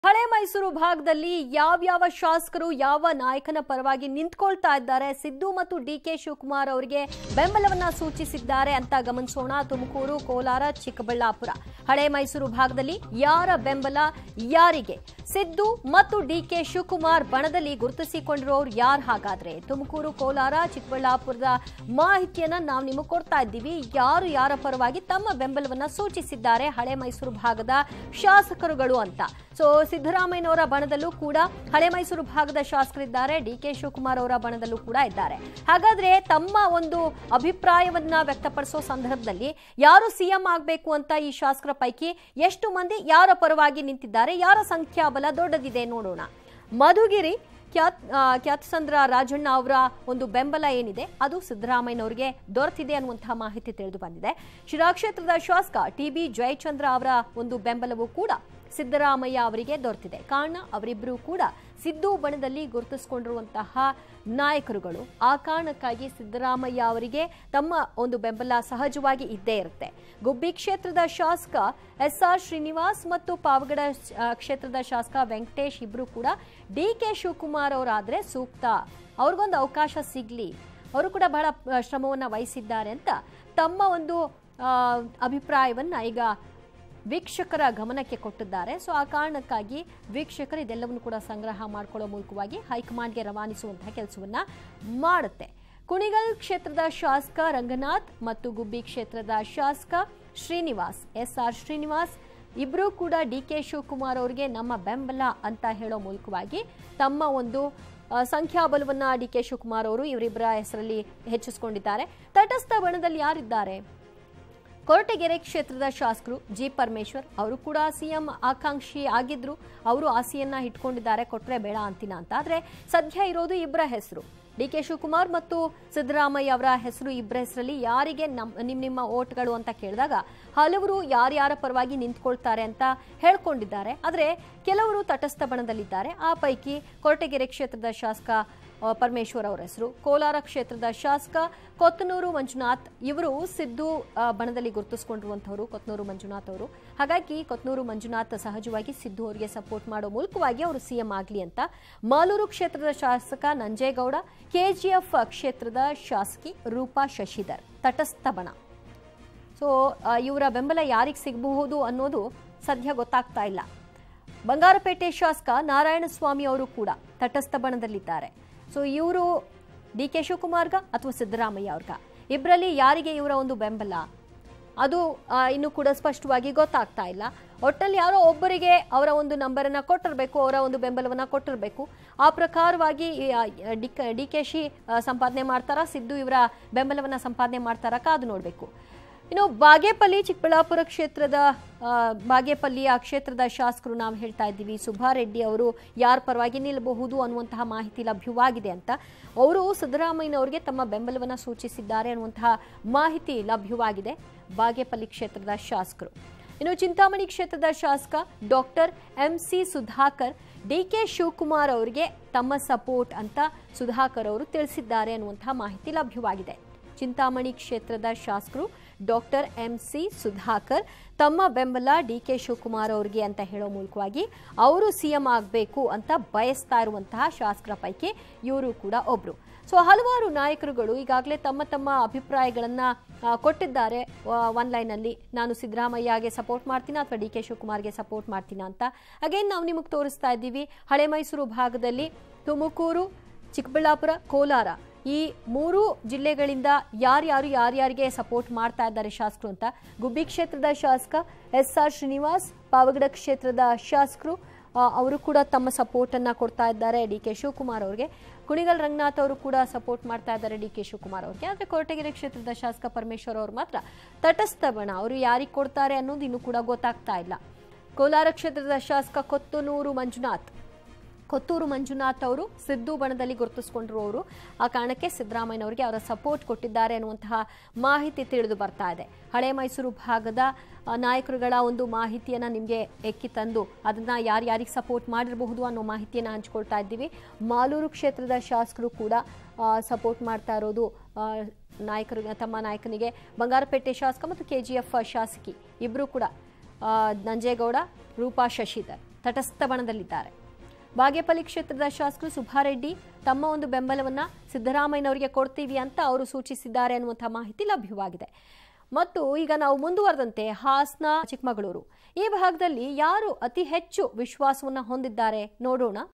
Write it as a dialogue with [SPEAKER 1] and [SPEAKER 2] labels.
[SPEAKER 1] ಹಳೆ ಮೈಸೂರು ಭಾಗದಲ್ಲಿ ಯಾವ್ಯಾವ ಶಾಸಕರು ಯಾವ ನಾಯಕನ ಪರವಾಗಿ ನಿಂತ್ಕೊಳ್ತಾ ಇದ್ದಾರೆ ಸಿದ್ದು ಮತ್ತು ಡಿ ಕೆ ಶಿವಕುಮಾರ್ ಅವರಿಗೆ ಬೆಂಬಲವನ್ನ ಸೂಚಿಸಿದ್ದಾರೆ ಅಂತ ಗಮನಿಸೋಣ ತುಮಕೂರು ಕೋಲಾರ ಚಿಕ್ಕಬಳ್ಳಾಪುರ ಹಳೆ ಮೈಸೂರು ಭಾಗದಲ್ಲಿ ಯಾರ ಬೆಂಬಲ ಯಾರಿಗೆ ಸಿದ್ದು ಮತ್ತು ಡಿ ಕೆ ಶಿವಕುಮಾರ್ ಬಣದಲ್ಲಿ ಗುರುತಿಸಿಕೊಂಡಿರೋರು ಯಾರು ಹಾಗಾದ್ರೆ ತುಮಕೂರು ಕೋಲಾರ ಚಿಕ್ಕಬಳ್ಳಾಪುರದ ಮಾಹಿತಿಯನ್ನ ನಾವು ನಿಮಗೆ ಕೊಡ್ತಾ ಇದ್ದೀವಿ ಯಾರು ಯಾರ ಪರವಾಗಿ ತಮ್ಮ ಬೆಂಬಲವನ್ನ ಸೂಚಿಸಿದ್ದಾರೆ ಹಳೆ ಮೈಸೂರು ಭಾಗದ ಶಾಸಕರುಗಳು ಅಂತ ಸೊ ಸಿದ್ದರಾಮಯ್ಯನವರ ಬಣದಲ್ಲೂ ಕೂಡ ಹಳೆ ಮೈಸೂರು ಭಾಗದ ಶಾಸಕರಿದ್ದಾರೆ ಡಿ ಕೆ ಶಿವಕುಮಾರ್ ಅವರ ಬಣದಲ್ಲೂ ಕೂಡ ಇದ್ದಾರೆ ಹಾಗಾದ್ರೆ ತಮ್ಮ ಒಂದು ಅಭಿಪ್ರಾಯವನ್ನ ವ್ಯಕ್ತಪಡಿಸೋ ಸಂದರ್ಭದಲ್ಲಿ ಯಾರು ಸಿಎಂ ಆಗಬೇಕು ಅಂತ ಈ ಶಾಸಕರ ಪೈಕಿ ಎಷ್ಟು ಮಂದಿ ಯಾರ ಪರವಾಗಿ ನಿಂತಿದ್ದಾರೆ ಯಾರ ಸಂಖ್ಯಾಬಲ ದೊಡ್ಡದಿದೆ ನೋಡೋಣ ಮಧುಗಿರಿ ಖ್ಯಾತ್ ಆ, ಖ್ಯಾತಸಂದ್ರ ರಾಜಣ್ಣ ಅವರ ಒಂದು ಬೆಂಬಲ ಏನಿದೆ ಅದು ಸಿದ್ದರಾಮಯ್ಯನವರಿಗೆ ದೊರೆತಿದೆ ಅನ್ನುವಂತಹ ಮಾಹಿತಿ ತಿಳಿದು ಬಂದಿದೆ ಶಿರಾ ಕ್ಷೇತ್ರದ ಶಾಸಕ ಟಿ ಬಿ ಜಯಚಂದ್ರ ಅವರ ಒಂದು ಬೆಂಬಲವೂ ಕೂಡ ಸಿದ್ದರಾಮಯ್ಯ ಅವರಿಗೆ ದೊರೆತಿದೆ ಕಾರಣ ಅವರಿಬ್ಬರು ಕೂಡ ಸಿದ್ದು ಬಣದಲ್ಲಿ ಗುರುತಿಸಿಕೊಂಡಿರುವಂತಹ ನಾಯಕರುಗಳು ಆ ಕಾರಣಕ್ಕಾಗಿ ಸಿದ್ದರಾಮಯ್ಯ ಅವರಿಗೆ ತಮ್ಮ ಒಂದು ಬೆಂಬಲ ಸಹಜವಾಗಿ ಇದ್ದೇ ಇರುತ್ತೆ ಗುಬ್ಬಿ ಕ್ಷೇತ್ರದ ಶಾಸಕ ಎಸ್ ಆರ್ ಶ್ರೀನಿವಾಸ್ ಮತ್ತು ಪಾವಗಡ ಆ, ಕ್ಷೇತ್ರದ ಶಾಸಕ ವೆಂಕಟೇಶ್ ಇಬ್ರು ಕೂಡ ಡಿ ಕೆ ಶಿವಕುಮಾರ್ ಅವರಾದ್ರೆ ಸೂಕ್ತ ಅವ್ರಿಗೊಂದು ಅವಕಾಶ ಸಿಗ್ಲಿ ಅವರು ಕೂಡ ಬಹಳ ಆ, ಶ್ರಮವನ್ನ ವಹಿಸಿದ್ದಾರೆ ಅಂತ ತಮ್ಮ ಒಂದು ಆ, ಅಭಿಪ್ರಾಯವನ್ನ ಈಗ ವೀಕ್ಷಕರ ಗಮನಕ್ಕೆ ಕೊಟ್ಟಿದ್ದಾರೆ ಸೊ ಆ ಕಾರಣಕ್ಕಾಗಿ ವೀಕ್ಷಕರು ಇದೆಲ್ಲವನ್ನು ಕೂಡ ಸಂಗ್ರಹ ಮಾಡಿಕೊಳ್ಳೋ ಮೂಲಕವಾಗಿ ಹೈಕಮಾಂಡ್ಗೆ ರವಾನಿಸುವಂತಹ ಕೆಲಸವನ್ನ ಮಾಡುತ್ತೆ ಕುಣಿಗಲ್ ಕ್ಷೇತ್ರದ ಶಾಸಕ ರಂಗನಾಥ್ ಮತ್ತು ಗುಬ್ಬಿ ಕ್ಷೇತ್ರದ ಶಾಸಕ ಶ್ರೀನಿವಾಸ್ ಎಸ್ ಆರ್ ಶ್ರೀನಿವಾಸ್ ಇಬ್ಬರೂ ಕೂಡ ಡಿ ಕೆ ಶಿವಕುಮಾರ್ ಅವರಿಗೆ ನಮ್ಮ ಬೆಂಬಲ ಅಂತ ಹೇಳೋ ಮೂಲಕವಾಗಿ ತಮ್ಮ ಒಂದು ಆ, ಸಂಖ್ಯಾಬಲವನ್ನ ಡಿ ಕೆ ಶಿವಕುಮಾರ್ ಅವರು ಇವರಿಬ್ಬರ ಹೆಸರಲ್ಲಿ ಹೆಚ್ಚಿಸಿಕೊಂಡಿದ್ದಾರೆ ತಟಸ್ಥ ಬಣದಲ್ಲಿ ಯಾರಿದ್ದಾರೆ ಕೊರಟಗೆರೆ ಕ್ಷೇತ್ರದ ಶಾಸಕರು ಜಿ ಪರಮೇಶ್ವರ್ ಅವರು ಕೂಡ ಸಿಎಂ ಆಕಾಂಕ್ಷಿ ಆಗಿದ್ರು ಅವರು ಆಸೆಯನ್ನ ಇಟ್ಕೊಂಡಿದ್ದಾರೆ ಕೊಟ್ರೆ ಬೇಡ ಅಂತಿನ ಅಂತ ಆದ್ರೆ ಸದ್ಯ ಇರೋದು ಇಬ್ಬರ ಹೆಸರು ಡಿ ಕೆ ಶಿವಕುಮಾರ್ ಮತ್ತು ಸಿದ್ದರಾಮಯ್ಯ ಅವರ ಹೆಸರು ಇಬ್ಬರ ಹೆಸರಲ್ಲಿ ಯಾರಿಗೆ ನಮ್ ನಿಮ್ ನಿಮ್ಮ ಓಟ್ಗಳು ಅಂತ ಕೇಳಿದಾಗ ಹಲವರು ಯಾರ್ಯಾರ ಪರವಾಗಿ ನಿಂತ್ಕೊಳ್ತಾರೆ ಅಂತ ಹೇಳ್ಕೊಂಡಿದ್ದಾರೆ ಆದರೆ ಕೆಲವರು ತಟಸ್ಥ ಬಣದಲ್ಲಿದ್ದಾರೆ ಆ ಪೈಕಿ ಕೊರಟಗೆರೆ ಕ್ಷೇತ್ರದ ಶಾಸಕ ಆ, ಪರಮೇಶ್ವರ್ ಅವರ ಹೆಸರು ಕೋಲಾರ ಕ್ಷೇತ್ರದ ಶಾಸಕ ಕೊತ್ತನೂರು ಮಂಜುನಾಥ್ ಇವರು ಸಿದ್ದು ಆ, ಬಣದಲ್ಲಿ ಗುರುತಿಸಿಕೊಂಡಿರುವಂಥವ್ರು ಕೊತ್ತನೂರು ಮಂಜುನಾಥ್ ಅವರು ಹಾಗಾಗಿ ಕೊತ್ತನೂರು ಮಂಜುನಾಥ್ ಸಹಜವಾಗಿ ಸಿದ್ದು ಅವರಿಗೆ ಸಪೋರ್ಟ್ ಮಾಡೋ ಮೂಲಕವಾಗಿ ಅವರು ಸಿಎಂ ಆಗಲಿ ಅಂತ ಮಾಲೂರು ಕ್ಷೇತ್ರದ ಶಾಸಕ ನಂಜೇಗೌಡ ಕೆಜಿಎಫ್ ಕ್ಷೇತ್ರದ ಶಾಸಕಿ ರೂಪಾ ಶಶಿಧರ್ ತಟಸ್ಥ ಬಣ ಸೊ ಇವರ ಬೆಂಬಲ ಯಾರಿಗೆ ಸಿಗಬಹುದು ಅನ್ನೋದು ಸದ್ಯ ಗೊತ್ತಾಗ್ತಾ ಇಲ್ಲ ಬಂಗಾರಪೇಟೆ ಶಾಸಕ ನಾರಾಯಣಸ್ವಾಮಿ ಅವರು ಕೂಡ ತಟಸ್ಥ ಬಣದಲ್ಲಿದ್ದಾರೆ ಸೊ ಇವರು ಡಿ ಕೆ ಶಿವಕುಮಾರ್ಗ ಅಥವಾ ಸಿದ್ದರಾಮಯ್ಯ ಅವ್ರಿಗ ಇಬ್ಬರಲ್ಲಿ ಯಾರಿಗೆ ಇವರ ಒಂದು ಬೆಂಬಲ ಅದು ಆ, ಇನ್ನೂ ಕೂಡ ಸ್ಪಷ್ಟವಾಗಿ ಗೊತ್ತಾಗ್ತಾ ಇಲ್ಲ ಒಟ್ಟಲ್ಲಿ ಯಾರೋ ಒಬ್ಬರಿಗೆ ಅವರ ಒಂದು ನಂಬರನ್ನ ಕೊಟ್ಟಿರಬೇಕು ಅವರ ಒಂದು ಬೆಂಬಲವನ್ನ ಕೊಟ್ಟಿರಬೇಕು ಆ ಪ್ರಕಾರವಾಗಿ ಡಿ ಕೆ ಶಿ ಸಂಪಾದನೆ ಮಾಡ್ತಾರಾ ಸಿದ್ದು ಇವರ ಬೆಂಬಲವನ್ನ ಸಂಪಾದನೆ ಮಾಡ್ತಾರಾ ಕಾದು ನೋಡಬೇಕು ಇನ್ನು ಬಾಗೇಪಲ್ಲಿ ಚಿಕ್ಕಬಳ್ಳಾಪುರ ಕ್ಷೇತ್ರದ ಆ, ಬಾಗೇಪಲ್ಲಿ ಆ ಕ್ಷೇತ್ರದ ಶಾಸಕರು ನಾವು ಹೇಳ್ತಾ ಇದ್ದೀವಿ ಸುಬ್ಬಾರೆಡ್ಡಿ ಅವರು ಯಾರ ಪರವಾಗಿ ನಿಲ್ಲಬಹುದು ಅನ್ನುವಂತಹ ಮಾಹಿತಿ ಲಭ್ಯವಾಗಿದೆ ಅಂತ ಅವರು ಸಿದ್ದರಾಮಯ್ಯನವರಿಗೆ ತಮ್ಮ ಬೆಂಬಲವನ್ನು ಸೂಚಿಸಿದ್ದಾರೆ ಅನ್ನುವಂತಹ ಮಾಹಿತಿ ಲಭ್ಯವಾಗಿದೆ ಬಾಗೇಪಲ್ಲಿ ಕ್ಷೇತ್ರದ ಶಾಸಕರು ಇನ್ನು ಚಿಂತಾಮಣಿ ಕ್ಷೇತ್ರದ ಶಾಸಕ doctor M C Sudhakar D K Shivakumar ಅವರಿಗೆ ತಮ್ಮ ಸಪೋರ್ಟ್ ಅಂತ ಸುಧಾಕರ್ ಅವರು ತಿಳಿಸಿದ್ದಾರೆ ಅನ್ನುವಂತಹ ಮಾಹಿತಿ ಲಭ್ಯವಾಗಿದೆ ಚಿಂತಾಮಣಿ ಕ್ಷೇತ್ರದ ಶಾಸಕರು ಡಾಕ್ಟರ್ ಎಂ ಸಿ ಸುಧಾಕರ್ ತಮ್ಮ ಬೆಂಬಲ ಡಿ ಕೆ ಶಿವಕುಮಾರ್ ಅವರಿಗೆ ಅಂತ ಹೇಳೋ ಮೂಲಕವಾಗಿ ಅವರು ಸಿಎಂ ಆಗಬೇಕು ಅಂತ ಬಯಸ್ತಾ ಇರುವಂತಹ ಶಾಸಕರ ಪೈಕಿ ಇವರು ಕೂಡ ಒಬ್ರು ಸೊ ಹಲವಾರು ನಾಯಕರುಗಳು ಈಗಾಗಲೇ ತಮ್ಮ ತಮ್ಮ ಅಭಿಪ್ರಾಯಗಳನ್ನ ಆ, ಕೊಟ್ಟಿದ್ದಾರೆ ಒನ್ ಲೈನಲ್ಲಿ ನಾನು ಸಿದ್ದರಾಮಯ್ಯಗೆ ಸಪೋರ್ಟ್ ಮಾಡ್ತೀನ ಅಥವಾ ಡಿ ಕೆ ಶಿವಕುಮಾರ್ಗೆ ಸಪೋರ್ಟ್ ಮಾಡ್ತೀನ ಅಂತ ಅಗೇನ್ ನಾವು ನಿಮಗೆ ತೋರಿಸ್ತಾ ಇದ್ದೀವಿ ಹಳೆ ಮೈಸೂರು ಭಾಗದಲ್ಲಿ ತುಮಕೂರು ಚಿಕ್ಕಬಳ್ಳಾಪುರ ಕೋಲಾರ ಈ ಮೂರು ಜಿಲ್ಲೆಗಳಿಂದ ಯಾರ್ಯಾರು ಯಾರ್ಯಾರಿಗೆ ಸಪೋರ್ಟ್ ಮಾಡ್ತಾ ಇದ್ದಾರೆ ಶಾಸಕರು ಅಂತ ಗುಬ್ಬಿ ಕ್ಷೇತ್ರದ ಶಾಸಕ ಎಸ್ ಆರ್ ಶ್ರೀನಿವಾಸ್ ಪಾವಗಡ ಕ್ಷೇತ್ರದ ಶಾಸಕರು ಆ, ಅವರು ಕೂಡ ತಮ್ಮ ಸಪೋರ್ಟ್ ಅನ್ನ ಕೊಡ್ತಾ ಇದ್ದಾರೆ ಡಿ ಕೆ ಶಿವಕುಮಾರ್ ಅವರಿಗೆ ಕುಣಿಗಲ್ ರಂಗನಾಥ್ ಅವರು ಕೂಡ ಸಪೋರ್ಟ್ ಮಾಡ್ತಾ ಇದ್ದಾರೆ ಡಿ ಕೆ ಶಿವಕುಮಾರ್ ಅವರಿಗೆ ಆದರೆ ಕೊರಟಗೆರೆ ಕ್ಷೇತ್ರದ ಶಾಸಕ ಪರಮೇಶ್ವರ್ ಅವರು ಮಾತ್ರ ತಟಸ್ಥ ಬಣ ಅವರು ಯಾರಿಗೆ ಕೊಡ್ತಾರೆ ಅನ್ನೋದು ಇನ್ನೂ ಕೂಡ ಗೊತ್ತಾಗ್ತಾ ಇಲ್ಲ ಕೋಲಾರ ಕ್ಷೇತ್ರದ ಶಾಸಕ ಕೊತ್ತನೂರು ಮಂಜುನಾಥ್ ಕೊತ್ತೂರು ಮಂಜುನಾಥ್ ಅವರು ಸಿದ್ದು ಬಣದಲ್ಲಿ ಗುರುತಿಸಿಕೊಂಡಿರುವವರು ಆ ಕಾರಣಕ್ಕೆ ಸಿದ್ದರಾಮಯ್ಯನವರಿಗೆ ಅವರ ಸಪೋರ್ಟ್ ಕೊಟ್ಟಿದ್ದಾರೆ ಅನ್ನುವಂತಹ ಮಾಹಿತಿ ತಿಳಿದು ಬರ್ತಾ ಇದೆ ಹಳೆ ಮೈಸೂರು ಭಾಗದ ಆ, ನಾಯಕರುಗಳ ಒಂದು ಮಾಹಿತಿಯನ್ನು ನಿಮಗೆ ಎಕ್ಕಿ ತಂದು ಅದನ್ನ ಯಾರ್ಯಾರಿಗೆ ಸಪೋರ್ಟ್ ಮಾಡಿರಬಹುದು ಅನ್ನೋ ಮಾಹಿತಿಯನ್ನು ಹಂಚ್ಕೊಳ್ತಾ ಇದ್ದೀವಿ ಮಾಲೂರು ಕ್ಷೇತ್ರದ ಶಾಸಕರು ಕೂಡ ಸಪೋರ್ಟ್ ಮಾಡ್ತಾ ಇರೋದು ಆ, ನಾಯಕರು ತಮ್ಮ ನಾಯಕನಿಗೆ ಬಂಗಾರಪೇಟೆ ಶಾಸಕ ಮತ್ತು ಕೆ ಜಿ ಎಫ್ ಶಾಸಕಿ ಇಬ್ಬರು ಕೂಡ ಆ, ನಂಜೇಗೌಡ ರೂಪಾ ಶಶಿಧರ್ ತಟಸ್ಥ ಬಣದಲ್ಲಿದ್ದಾರೆ ಬಾಗೇಪಲ್ಲಿ ಕ್ಷೇತ್ರದ ಶಾಸಕರು ಸುಬ್ಬಾರೆಡ್ಡಿ ತಮ್ಮ ಒಂದು ಬೆಂಬಲವನ್ನ ಸಿದ್ದರಾಮಯ್ಯನವರಿಗೆ ಕೊಡ್ತೀವಿ ಅಂತ ಅವರು ಸೂಚಿಸಿದ್ದಾರೆ ಅನ್ನುವಂಥ ಮಾಹಿತಿ ಲಭ್ಯವಾಗಿದೆ ಮತ್ತು ಈಗ ನಾವು ಮುಂದುವರೆದಂತೆ ಹಾಸನ ಚಿಕ್ಕಮಗಳೂರು ಈ ಭಾಗದಲ್ಲಿ ಯಾರು ಅತಿ ಹೆಚ್ಚು ವಿಶ್ವಾಸವನ್ನ ಹೊಂದಿದ್ದಾರೆ ನೋಡೋಣ